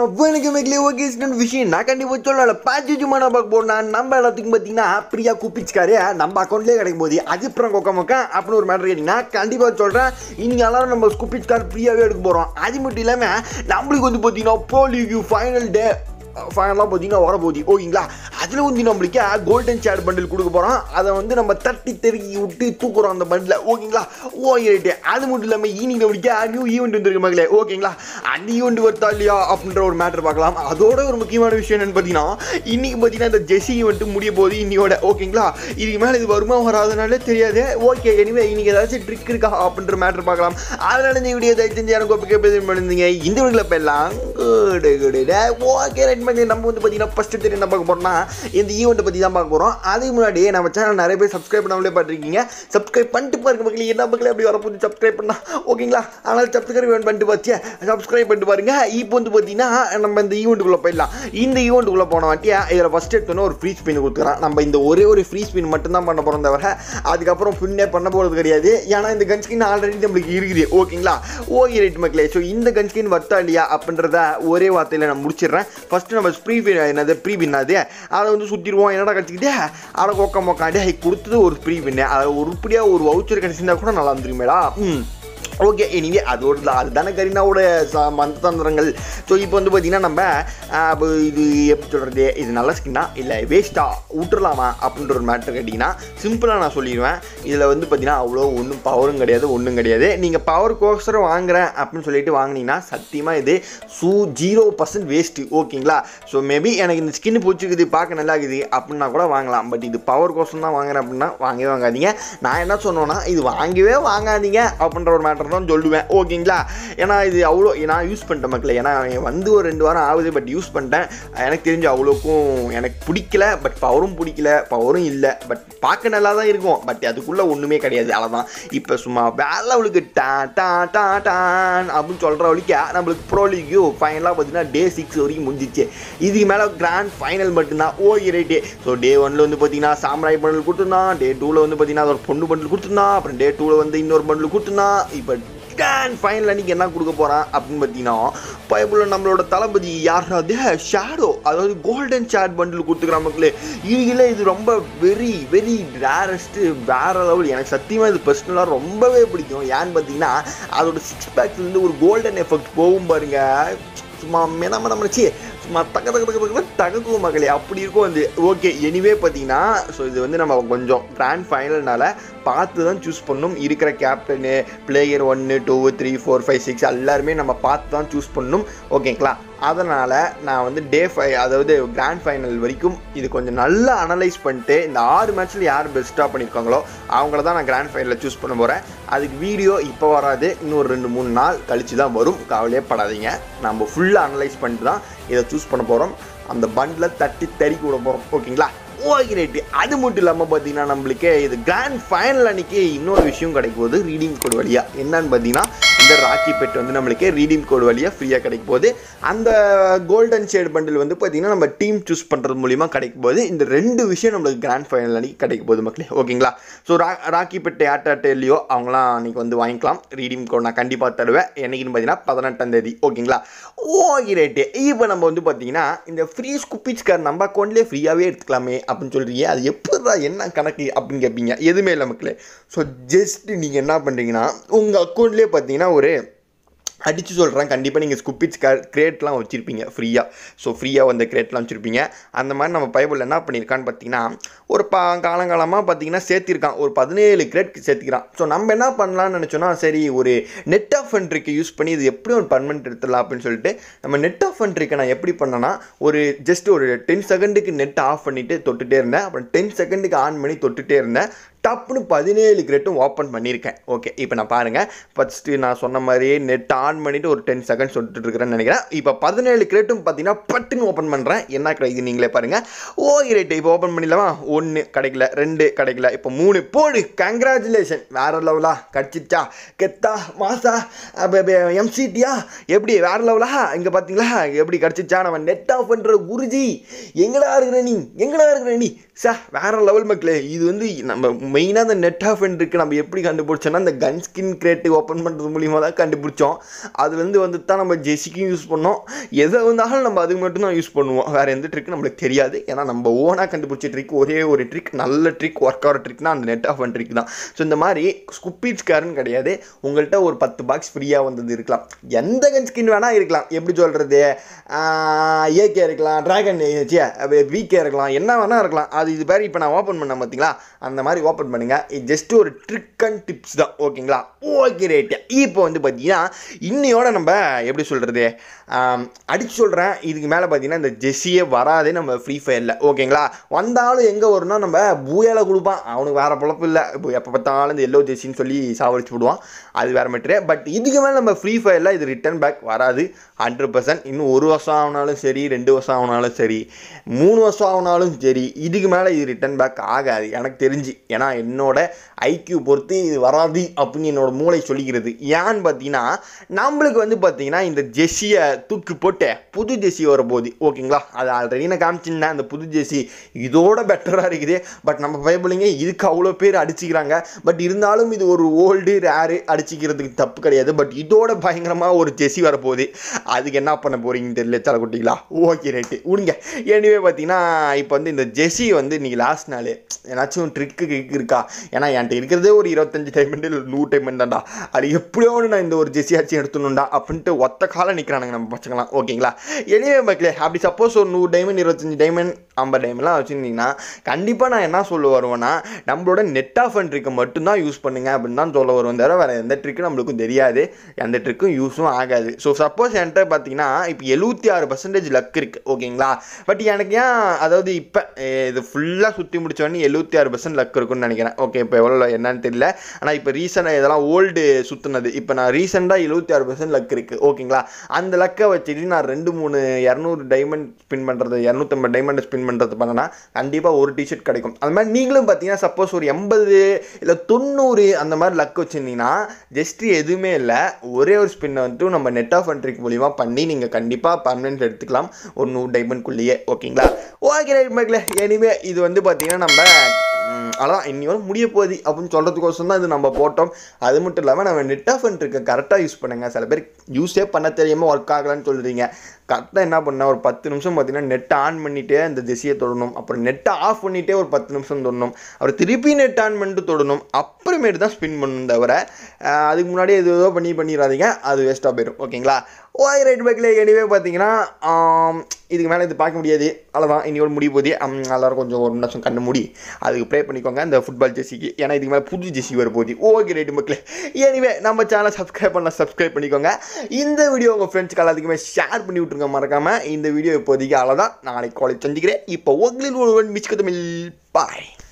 வணக்கம் மக்களே ஓகே சின்ன விஷயம் நான் கண்டிப்பாக சொல்லல பாச்சு சும்மா நான் பார்க்க போனால் நம்ம எல்லாத்துக்கும் பார்த்தீங்கன்னா பிரியா குப்பிச்சுக்காரு நம்ம அக்கௌண்ட்லேயே கிடைக்கும் போது அது அப்புறம் கொக்க மொக்க அப்படின்னு ஒரு மேட்டர் கேட்டிங்கன்னா கண்டிப்பாக சொல்கிறேன் இன்னைக்கு எல்லாரும் நம்ம குப்பிச்சுக்கார் ஃப்ரீயாகவே எடுக்க போகிறோம் அது மட்டும் இல்லாமல் நம்மளுக்கு வந்து பார்த்தீங்கன்னா ப்ரோ லீக் ஃபைனல் டே ஃபைனலாக பார்த்தீங்கன்னா வர போகுது ஓகேங்களா அதில் வந்து நம்மளுக்கு கோல்டன் சேர் பண்டில் கொடுக்க போகிறோம் அதை வந்து நம்ம தட்டி தெருக்கி விட்டு தூக்குறோம் அந்த பண்டில் ஓகேங்களா ஓகே ரைட்டு அது மட்டும் இல்லாமல் ஈவினிங் நம்மளுக்கு நியூ ஈவெண்ட் வந்துருக்கு மகளே ஓகேங்களா அந்த ஈவெண்ட் வருதா இல்லையா அப்படின்ற ஒரு மேட்டர் பார்க்கலாம் அதோட ஒரு முக்கியமான விஷயம் என்னன்னு பார்த்தீங்கன்னா இன்னைக்கு பார்த்தீங்கன்னா இந்த ஜெஸ்ஸி ஈவெண்ட் முடிய போகுது இன்னையோட ஓகேங்களா இதுக்கு மேலே இது வருமா வராதனாலே தெரியாது ஓகே எனிவே இன்னைக்கு ஏதாச்சும் ட்ரிக் இருக்கா அப்படின்ற மேட்டர் பார்க்கலாம் அதனால இந்த வீடியோ தயவு செஞ்சு எனக்கு ஒப்பிக்க பேச பண்ணிருந்தீங்க இந்த வீடியோவில் போயிடலாம் குடு குடு ஓகே ரைட் பண்ணி நம்ம வந்து பார்த்தீங்கன்னா ஃபஸ்ட்டு தெரியும் என்ன பார்க்க போகிறோம்னா இந்த ஈவெண்ட்டை பற்றி தான் பார்க்க போகிறோம் அதுக்கு முன்னாடி நம்ம சேனல் நிறைய பேர் சப்ஸ்கிரைப் பண்ணாமலே பார்த்துருக்கீங்க சப்ஸ்கிரைப் பண்ணிட்டு பாருங்க மக்களே என்ன மக்களே அப்படி வரப்போது சப்ஸ்கிரைப் பண்ணா ஓகேங்களா ஆனால் சப்ஸ்கிரைப் பண்ணிட்டு பார்த்தியா சப்ஸ்கிரைப் பண்ணிட்டு பாருங்க இப்போ வந்து பார்த்தீங்கன்னா நம்ம இந்த ஈவெண்ட்டுக்குள்ளே போயிடலாம் இந்த ஈவெண்ட்டுக்குள்ளே போன வாட்டியா இதில் ஃபஸ்ட் எடுத்தோன்னே ஒரு ஃப்ரீ ஸ்பின் கொடுத்துக்கிறான் நம்ம இந்த ஒரே ஒரு ஃப்ரீ ஸ்பின் மட்டும்தான் பண்ண போகிறோம் தவிர அதுக்கப்புறம் ஃபின்னே பண்ண போகிறது கிடையாது ஏன்னா இந்த கன் ஸ்கின் ஆல்ரெடி நம்மளுக்கு இருக்குது ஓகேங்களா ஓகே ரைட் மக்களே ஸோ இந்த கன் ஸ்கின் வர்த்தா இல்லையா அப்படின்றத ஒரே வார்த்தையில் நான் முடிச்சிடுறேன் ஃபஸ்ட்டு நம்ம ப்ரீ என்னது ப்ரீ பின் அது அதை வந்து சுற்றிடுவோம் என்னடா கிடச்சிக்கிட்டே அதை கொக்க மொக்காண்டே கொடுத்தது ஒரு ப்ரீ பின்னு அதை உருப்படியாக ஒரு வவுச்சர் கிடச்சிருந்தா கூட நல்லா இருந்துருமேடா ம் ஓகே எனிவே அதோட அதுதானே கரீனாவோட ச மந்தந்திரங்கள் ஸோ இப்போ வந்து பார்த்தீங்கன்னா நம்ம ஆஹ், இப்போ இது எப்படி சொல்கிறது இது நல்ல ஸ்கின்னா இல்லை வேஸ்ட்டாக விட்டுறலாமா அப்படின்ற ஒரு மேட்டர் கேட்டிங்கன்னா சிம்பிளாக நான் சொல்லிடுவேன் இதில் வந்து பார்த்தீங்கன்னா அவ்வளோ ஒன்றும் பவரும் கிடையாது ஒன்றும் கிடையாது நீங்கள் பவர் கோஸ்டர் வாங்குறேன் அப்படின்னு சொல்லிட்டு வாங்குனீங்கன்னா சத்தியமாக இது சூ ஜீரோ பர்சன்ட் வேஸ்ட்டு ஓகேங்களா ஸோ மேபி எனக்கு இந்த ஸ்கின் பிடிச்சிக்குது பார்க்க நல்லா இருக்குது அப்படின்னா கூட வாங்கலாம் பட் இது பவர் கோஸ்டர் தான் வாங்குறேன் அப்படின்னா வாங்கவே வாங்காதீங்க நான் என்ன சொன்னேன்னா இது வாங்கவே வாங்காதீங்க அப்படின்ற ஒரு மேட்டர் தான் சொல்லுவேன் ஓகேங்களா ஏன்னா இது அவ்வளோ நான் யூஸ் பண்ணிட்டேன் மக்களே ஏன்னா வந்து ஒரு ரெண்டு வாரம் ஆகுது பட் யூஸ் பண்ணிட்டேன் எனக்கு தெரிஞ்சு அவ்வளோக்கும் எனக்கு பிடிக்கல பட் பவரும் பிடிக்கல பவரும் இல்லை பட் பார்க்க நல்லா தான் இருக்கும் பட் அதுக்குள்ளே ஒன்றுமே கிடையாது அவ்வளோதான் இப்போ சும்மா வேலை அவளுக்கு டா டா டா டான் அப்படின்னு சொல்கிறவளுக்கு நம்மளுக்கு ப்ரோ லீக்கு ஃபைனலாக பார்த்தீங்கன்னா டே சிக்ஸ் வரைக்கும் முடிஞ்சிச்சு இதுக்கு மேலே கிராண்ட் ஃபைனல் மட்டும்தான் ஓகே ரைட்டு ஸோ டே ஒன்ல வந்து பார்த்தீங்கன்னா சாம்ராய் பண்டில் கொடுத்துருந்தான் டே டூவில் வந்து பார்த்தீங்கன்னா ஒரு பொண்ணு பண்டில் கொடுத்துருந்தான் அப்புறம் டே டூவில் வந்து இன்னொரு பண்டில் கொடுத்துருந்தான் இப்போ கிராண்ட் ஃபைனல் அன்னைக்கு என்ன கொடுக்க போகிறான் அப்படின்னு பார்த்தீங்கன்னா பைபிளில் நம்மளோட தளபதி யாராவது ஷேடோ அதாவது கோல்டன் ஷேட் பண்டில் கொடுத்துக்கிற மக்களே இதுல இது ரொம்ப வெரி வெரி ரேரஸ்ட்டு வேற லெவல் எனக்கு சத்தியமாக இது பர்சனலாக ரொம்பவே பிடிக்கும் ஏன்னு பார்த்தீங்கன்னா அதோட சிக்ஸ் பேக்ஸ்லேருந்து ஒரு கோல்டன் எஃபெக்ட் போகும் பாருங்க சும்மா மென மென மெனச்சி சும்மா தக்க தக்க தக்க தக்க தகக்குவோம் மக்களே அப்படி இருக்கும் அது ஓகே எனிவே பார்த்தீங்கன்னா ஸோ இது வந்து நம்ம கொஞ்சம் கிராண்ட் ஃபைனல்னால பார்த்து தான் சூஸ் பண்ணணும் இருக்கிற கேப்டனு பிளேயர் ஒன்று two three four five six எல்லாருமே நம்ம பார்த்து தான் சூஸ் பண்ணணும் ஓகேங்களா அதனால் நான் வந்து டே ஃபை அதாவது கிராண்ட் ஃபைனல் வரைக்கும் இது கொஞ்சம் நல்லா அனலைஸ் பண்ணிட்டு இந்த ஆறு மேட்ச்சில் யார் பெஸ்ட்டாக பண்ணியிருக்காங்களோ அவங்கள தான் நான் கிராண்ட் ஃபைனலில் சூஸ் பண்ண போகிறேன் அதுக்கு வீடியோ இப்போ வராது இன்னொரு ரெண்டு மூணு நாள் கழிச்சு தான் வரும் கவலையே படாதீங்க நம்ம ஃபுல்லாக அனலைஸ் பண்ணிட்டு தான் இதை சூஸ் பண்ண போகிறோம் அந்த பண்டில் தட்டி தறிக்கி விட போகிறோம் ஓகேங்களா ஓகே ரைட்டு அது மட்டும் இல்லாமல் பார்த்தீங்கன்னா நம்மளுக்கு இது கிராண்ட் ஃபைனல் அன்னைக்கு இன்னொரு விஷயம் கிடைக்கும் போது ரீடிங் கோட் வழியாக என்னன்னு பார்த்தீங்கன்னா இந்த ராக்கி பெட் வந்து நம்மளுக்கு ரீடிங் கோட் வழியாக ஃப்ரீயாக கிடைக்கும் போது அந்த கோல்டன் ஷேட் பண்டில் வந்து பார்த்தீங்கன்னா நம்ம டீம் சூஸ் பண்ணுறது மூலிமா கிடைக்கும் போது இந்த ரெண்டு விஷயம் நம்மளுக்கு கிராண்ட் ஃபைனல் அன்னைக்கு கிடைக்கும் போது மக்களே ஓகேங்களா ஸோ ரா ராக்கி பெட் யார்ட்டாட்ட இல்லையோ அவங்களாம் அன்றைக்கி வந்து வாங்கிக்கலாம் ரீடிங் கோட் நான் கண்டிப்பாக தருவேன் என்னைக்குன்னு பார்த்தீங்கன்னா பதினெட்டாம் தேதி ஓகேங்களா ஓகே ரைட்டு இப்போ நம்ம வந்து பார்த்தீங்கன்னா இந்த ஃப்ரீ ஸ்குப்பிச் கார் நம்ம அக்கௌண்ட்லேயே ஃப்ரீயாகவே எடுத்துக்கலாமே அப்படின்னு சொல்கிறீங்க அது எப்படிடா என்ன கணக்கு அப்படின்னு கேட்பீங்க எதுவுமே இல்லை மக்களே ஸோ ஜஸ்ட் நீங்கள் என்ன பண்ணுறீங்கன்னா உங்கள் அக்கௌண்ட்லேயே பார்த்தீங்கன்னா ஒரு அடித்து சொல்கிறேன் கண்டிப்பாக நீங்கள் ஸ்குப்பிச் க கிரேட்லாம் வச்சுருப்பீங்க ஃப்ரீயாக ஸோ ஃப்ரீயாக வந்த கிரேட்லாம் வச்சுருப்பீங்க அந்த மாதிரி நம்ம பைபிள் என்ன பண்ணியிருக்கான்னு பார்த்தீங்கன்னா ஒரு பா காலங்காலமாக பார்த்தீங்கன்னா சேர்த்திருக்கான் ஒரு பதினேழு கிரேட் சேர்த்திக்கிறான் ஸோ நம்ம என்ன பண்ணலாம்னு நினச்சோன்னா சரி ஒரு நெட் ஆஃப் ட்ரிக்கை யூஸ் பண்ணி இது எப்படி ஒரு பர்மனெண்ட் எடுத்துடலாம் அப்படின்னு சொல்லிட்டு நம்ம நெட் ஆஃப் ட்ரிக்கை நான் எப்படி பண்ணேன்னா ஒரு ஜஸ்ட் ஒரு டென் செகண்டுக்கு நெட் ஆஃப் பண்ணிவிட்டு தொட்டுட்டே இருந்தேன் அப்புறம் டென் செகண்டுக்கு ஆன் பண்ணி தொட்டுட்டே இருந்தேன் டப்புன்னு பதினேழு கிரெட்டும் ஓப்பன் பண்ணியிருக்கேன் ஓகே இப்போ நான் பாருங்கள் ஃபஸ்ட்டு நான் சொன்ன மாதிரியே நெட் ஆன் பண்ணிவிட்டு ஒரு டென் செகண்ட்ஸ் விட்டுட்டு இருக்கிறேன்னு நினைக்கிறேன் இப்போ பதினேழு கிரெட்டும் பார்த்தீங்கன்னா பட்டுன்னு ஓப்பன் பண்ணுறேன் என்ன கிடைக்குது நீங்களே பாருங்கள் ஓகே ரைட்டு இப்போ ஓப்பன் பண்ணிடலாமா ஒன்று கிடைக்கல ரெண்டு கிடைக்கல இப்போ மூணு போடு கங்க்ராச்சுலேஷன் வேறு லெவலா கிடச்சிச்சா கெத்தா மாசா எம்சிடியா எப்படி வேறு லெவலா இங்கே பார்த்தீங்களா எப்படி கிடச்சிச்சா நம்ம நெட் ஆஃப் பண்ணுற குருஜி எங்கடா இருக்கிற நீ எங்கடா இருக்கிற நீ சா வேற லெவல் மக்களே இது வந்து நம்ம மெயினாக அந்த நெட் ஆஃப் இருக்கு நம்ம எப்படி கண்டுபிடிச்சோன்னா அந்த கன் ஸ்கின் கிரேட்டு ஓப்பன் பண்ணுறது மூலியமாக தான் கண்டுபிடிச்சோம் அதுலேருந்து வந்து தான் நம்ம ஜெஸிக்கும் யூஸ் பண்ணோம் எதை வந்தாலும் நம்ம அதுக்கு மட்டும் தான் யூஸ் பண்ணுவோம் வேறு எந்த ட்ரிக் நம்மளுக்கு தெரியாது ஏன்னா நம்ம ஓனாக கண்டுபிடிச்ச ட்ரிக் ஒரே ஒரு ட்ரிக் நல்ல ட்ரிக் ஒர்க் ஆகிற ட்ரிக்னா அந்த நெட் ஆஃப் ட்ரிக் தான் ஸோ இந்த மாதிரி ஸ்குப்பீச்காரன் கிடையாது உங்கள்கிட்ட ஒரு பத்து பாக்ஸ் ஃப்ரீயாக வந்தது இருக்கலாம் எந்த கன் ஸ்கின் வேணால் இருக்கலாம் எப்படி சொல்கிறது ஏகே இருக்கலாம் ட்ராகன் விகே இருக்கலாம் என்ன வேணால் இருக்கலாம் அது இது பேர் இப்போ நான் ஓப்பன் பண்ணேன் பார்த்தீங்களா அந்த மாதிரி ஓப்பன் பண்ணுங்கள் இது ஜஸ்ட் ஒரு ட்ரிக் அண்ட் டிப்ஸ் தான் ஓகேங்களா ஓகே ரேட்டு இப்போ வந்து பார்த்தீங்கன்னா இன்னையோட நம்ம எப்படி சொல்கிறது அடிச்சு சொல்கிறேன் இதுக்கு மேலே பார்த்தீங்கன்னா இந்த ஜெஸ்ஸியே வராதே நம்ம ஃப்ரீ ஃபயரில் ஓகேங்களா வந்தாலும் எங்கே வரும்னா நம்ம பூயால கொடுப்பான் அவனுக்கு வேறு பொழப்பு இல்லை இப்போ எப்போ பார்த்தாலும் இந்த எல்லோ ஜெஸ்ஸின்னு சொல்லி சாவடிச்சு விடுவான் அது வேறு மேட்ரு பட் இதுக்கு மேலே நம்ம ஃப்ரீ ஃபயரில் இது ரிட்டர்ன் பேக் வராது ஹண்ட்ரட் பர்சன்ட் இன்னும் ஒரு வருஷம் ஆகினாலும் சரி ரெண்டு வருஷம் ஆகினாலும் சரி மூணு வருஷம் ஆகினாலும் சரி இதுக்கு மேலே இது ரிட்டர்ன் பேக் ஆகாது எனக்கு தெரிஞ்சு ஏன்னா என்னோட ஐக்யூ பொறுத்து இது வராது அப்படின்னு என்னோட மூளை சொல்லிக்கிறது ஏன்னு பார்த்தீங்கன்னா நம்மளுக்கு வந்து பார்த்தீங்கன்னா இந்த ஜெஸ்ஸியை தூக்கி போட்டு புது ஜெஸ்ஸி வரப்போகுது ஓகேங்களா அது ஆல்ரெடி நான் காமிச்சிருந்தேன் அந்த புது ஜெஸ்ஸி இதோட பெட்டராக இருக்குது பட் நம்ம பயப்பிள்ளைங்க இதுக்கு அவ்வளோ பேர் அடிச்சுக்கிறாங்க பட் இருந்தாலும் இது ஒரு ஓல்டு ரேரு அடிச்சிக்கிறதுக்கு தப்பு கிடையாது பட் இதோட பயங்கரமாக ஒரு ஜெஸ்ஸி வரப்போகுது அதுக்கு என்ன பண்ண போகிறீங்கன்னு தெரியல தலை குட்டிங்களா ஓகே ரைட்டு விடுங்க எனிவே பார்த்தீங்கன்னா இப்போ வந்து இந்த ஜெஸ்ஸி வந்து இன்னைக்கு லாஸ்ட் நாள் ஏதாச்சும் ட்ரிக்கு கிக்கு இருக்கா ஏன்னா என்கிட்ட இருக்கிறதே ஒரு இருபத்தஞ்சு டைமண்ட் இல்லை நூறு டைமண்ட் தான்டா அது எப்படியோ ஒன்று நான் இந்த ஒரு ஜெஸ்ஸி ஆச்சு எடுத்துணும்டா அப்படின்ட்டு ஒத்த காலம் நிற்கிறானுங்க நம்ம பசங்களாம் ஓகேங்களா எனிவே மக்களே அப்படி சப்போஸ் ஒரு நூறு டைமண்ட் இருபத்தஞ்சு டைமண்ட் ஐம்பது டைம்லாம் வச்சுருந்தீங்கன்னா கண்டிப்பாக நான் என்ன சொல்ல வருவேன்னா நம்மளோட நெட் ஆஃப் அண்ட் ட்ரிக்கை மட்டும்தான் யூஸ் பண்ணுங்க அப்படின்னு தான் சொல்ல வருவேன் தவிர வேறு எந்த ட்ரிக்கும் நம்மளுக்கும் தெரியாது எந்த ட்ரிக்கும் யூஸும் ஆகாது ஸோ சப்போஸ் என்கிட்ட பார்த்தீங்கன்னா இப்போ எழுபத்தி ஆறு பர்சன்டேஜ் லக் இருக்குது ஓகேங்களா பட் எனக்கு ஏன் அதாவது இப்போ இது ஃபுல்லாக சுற்றி முடிச்சோடனே எழுபத்தி ஆறு பர்சன்ட் லக் இருக்குன்னு நினைக்கிறேன் ஓகே இப்போ எவ்வளோ என்னன்னு தெரியல ஆனால் இப்போ ரீசெண்டாக இதெல்லாம் ஓல்டு சுற்றுனது இப்போ நான் ரீசெண்டாக எழுபத்தி ஆறு பர்சன்ட் லக் இருக்குது ஓகேங்களா அந்த லக்கை வச்சுட்டு நான் ரெண்டு மூணு இரநூறு டைமண்ட் ஸ்பின் பண்ணுறது இரநூத்தம்பது டைமண்ட் ஸ்பின் பண்ணுறது பண்ணனா கண்டிப்பாக ஒரு டிஷர்ட் கிடைக்கும் அது மாதிரி நீங்களும் பார்த்தீங்கன்னா சப்போஸ் ஒரு எண்பது இல்லை தொண்ணூறு அந்த மாதிரி லக் வச்சுருந்தீங்கன்னா ஜஸ்ட் எதுவுமே இல்லை ஒரே ஒரு ஸ்பின்னை வந்துட்டு நம்ம நெட் ஆஃப் ட்ரிக் மூலிமா பண்ணி நீங்கள் கண்டிப்பாக பர்மனெண்ட் எடுத்துக்கலாம் ஒரு நூறு டைமண்ட்குள்ளேயே ஓகேங்களா ஓகே ரைட் மக்களே எனிவே இது வந்து பார்த்தீங்கன்னா நம்ம ம், அதான் இன்னையோட முடிய போகுது அப்படின்னு சொல்கிறதுக்கோசம் தான் இது நம்ம போட்டோம் அது மட்டும் இல்லாமல் நம்ம நெட் ஆஃப் இருக்க கரெக்டாக யூஸ் பண்ணுங்க சில பேர் யூஸே பண்ண தெரியாமல் ஒர்க் ஆகலான்னு சொல்கிறீங்க கரெக்டாக என்ன பண்ண ஒரு பத்து நிமிஷம் பார்த்தீங்கன்னா நெட்டை ஆன் பண்ணிட்டே அந்த திசையை தொடணும் அப்புறம் நெட்டை ஆஃப் பண்ணிட்டே ஒரு பத்து நிமிஷம் தொடணும் அப்புறம் திருப்பி நெட் ஆன் பண்ணிட்டு தொடணும் அப்புறமேட்டு தான் ஸ்பின் பண்ணணும் தவிர அஹ், அதுக்கு முன்னாடி எது ஏதோ பண்ணி பண்ணிடாதீங்க அது வேஸ்ட்டாக போயிடும் ஓகேங்களா ஓய் ரைட் பேக்கில் எனிவே பார்த்தீங்கன்னா ஆம், இதுக்கு மேலே இது பார்க்க முடியாது அவ்வளோதான் இன்னையோட முடிய போதே எல்லாரும் கொஞ்சம் ஒரு நிமிஷம் கண்ணு மூடி அதுக்கு ப்ரே பண்ணிக்கோங்க இந்த ஃபுட்பால் ஜெர்சிக்கு ஏன்னா இதுக்கு மேலே புது ஜெர்சி வர போகுது ஓகே ரைட் மக்களே எனிவே நம்ம சேனலை சப்ஸ்கிரைப் பண்ணலாம் சப்ஸ்கிரைப் பண்ணிக்கோங்க இந்த வீடியோ உங்கள் ஃப்ரெண்ட்ஸ்க்கு எல்லாத்துக்குமே ஷேர் பண்ணி விட்ருங்க மறக்காமல் இந்த வீடியோ இப்போதைக்கு அவ்வளோதான் நாளைக்கு காலேஜ் சந்திக்கிறேன் இப்போ ஒgliல் ஒருவன் மிச்சுக்கு தமிழ் பாய்